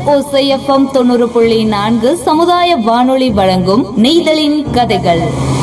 ஓசைஎஃப்எம் தொண்ணூறு புள்ளி நான்கு சமுதாய வானொலி வழங்கும் நெய்தலின் கதைகள்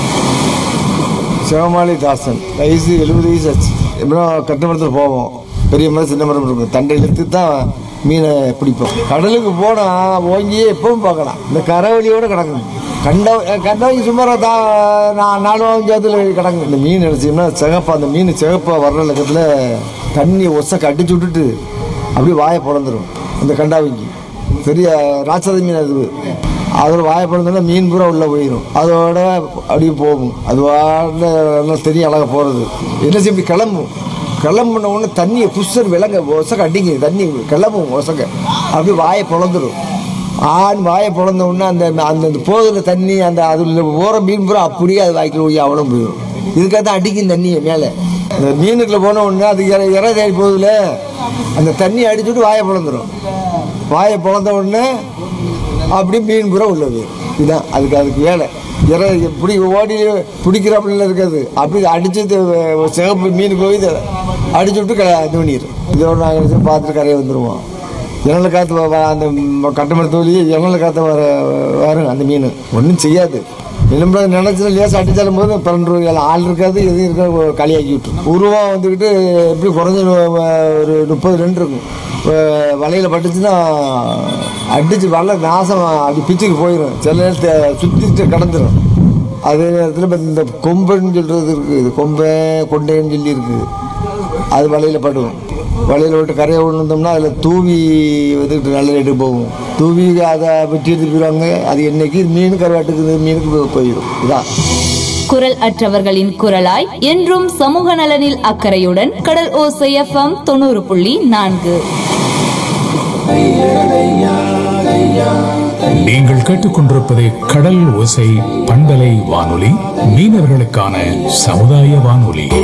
சிவமாளி தாசன் வயசு எழுபது வயசு ஆச்சு எப்படின்னா கட்டுமரத்தில் போவோம் பெரிய மரம் சின்ன மரம் இருக்கும் தண்டை இழுத்து தான் மீனை பிடிப்போம் கடலுக்கு போனால் ஓங்கியே எப்பவும் பார்க்கலாம் இந்த கரவழியோட கிடக்கும் கண்ட கண்டவங்க சுமாராக தான் நான் நாலு ஜாத்தில் கிடக்கும் இந்த மீன் நினச்சிங்கன்னா சிகப்பா அந்த மீன் சிகப்பாக வர்ற லக்கத்தில் தண்ணி ஒசக்க அடிச்சு விட்டுட்டு அப்படியே வாயை பிறந்துடும் அந்த கண்டாவிக்கு பெரிய ராட்சத மீன் அது அதோட வாயை பிறந்தோன்னா மீன் பூரா உள்ளே போயிடும் அதோட அப்படியே போகும் அது வாட்டில் நல்லா தெரியும் அழகாக போகிறது என்ன செய்ய இப்படி கிளம்பும் கிளம்புன உடனே தண்ணியை புஷ்ஷர் விலங்க ஒசக்க அடிங்க தண்ணி கிளம்பும் ஒசக்க அப்படியே வாயை பிளந்துடும் ஆண் வாயை பிளந்த உடனே அந்த அந்த அந்த போதில் தண்ணி அந்த அதில் போகிற மீன் பூரா அப்படியே அது வாய்க்கில் போய் அவ்வளோ போயிடும் இதுக்காக தான் அடிக்கும் தண்ணியை மேலே அந்த மீனுக்குள்ள போன உடனே அது இற இற தேடி போகுதுல அந்த தண்ணி அடிச்சுட்டு வாயை பிளந்துடும் வாயை பிளந்த உடனே அப்படியே மீன் பூரா உள்ளது இதுதான் அதுக்கு அதுக்கு வேலை இற பிடி ஓடி பிடிக்கிறாப்புல இருக்காது அப்படி அடிச்சு த- சிகப்பு மீன் போய் இதை அடிச்சு விட்டு க இது பண்ணிடும் இதோட நாங்கள் பார்த்துட்டு கரையை வந்துடுவோம் இறநில காற்று வ- வ- அந்த கட்டுமர தோழி இறநில காற்று வர வரும் அந்த மீன் ஒன்றும் செய்யாது எலும்பு நினைச்சு லேசாக அடிச்சாலும் போது பன்னெண்டு ரூபாய் ஆள் இருக்காது எதுவும் இருக்காது களியாக்கி விட்டுரும் உருவம் வந்துக்கிட்டு எப்படி குறைஞ்ச ஒரு முப்பது ரெண்டு இருக்கும் அஹ் வலையில் பட்டுச்சுன்னா அடிச்சு வலை நாசம் அப்படி பிச்சுக்கு போயிடும் சில நேரத்தில் சுற்றிட்டு கடந்துடும் அதே நேரத்தில் இப்ப இந்த கொம்புன்னு சொல்கிறது இருக்குது இது கொம்பை கொண்டைன்னு சொல்லி இருக்குது அது வலையில் படும் வலையில் விட்டு கரையை விழுந்தோம்னா அதில் தூவி வந்துக்கிட்டு நல்ல ரேட்டு போகும் தூவி அதை வெட்டி எடுத்துட்டு போயிடுவாங்க அது என்னைக்கு மீன் கருவாட்டுக்கு மீனுக்கு போ- போயிடும் இதான் குரல் அற்றவர்களின் குரலாய் என்றும் சமூக நலனில் அக்கறையுடன் கடல் ஓசை எஃப்எம் தொண்ணூறு புள்ளி நான்கு நீங்கள் கேட்டுக்கொண்டிருப்பது கடல் ஓசை பண்பலை வானொலி மீனவர்களுக்கான சமுதாய வானொலி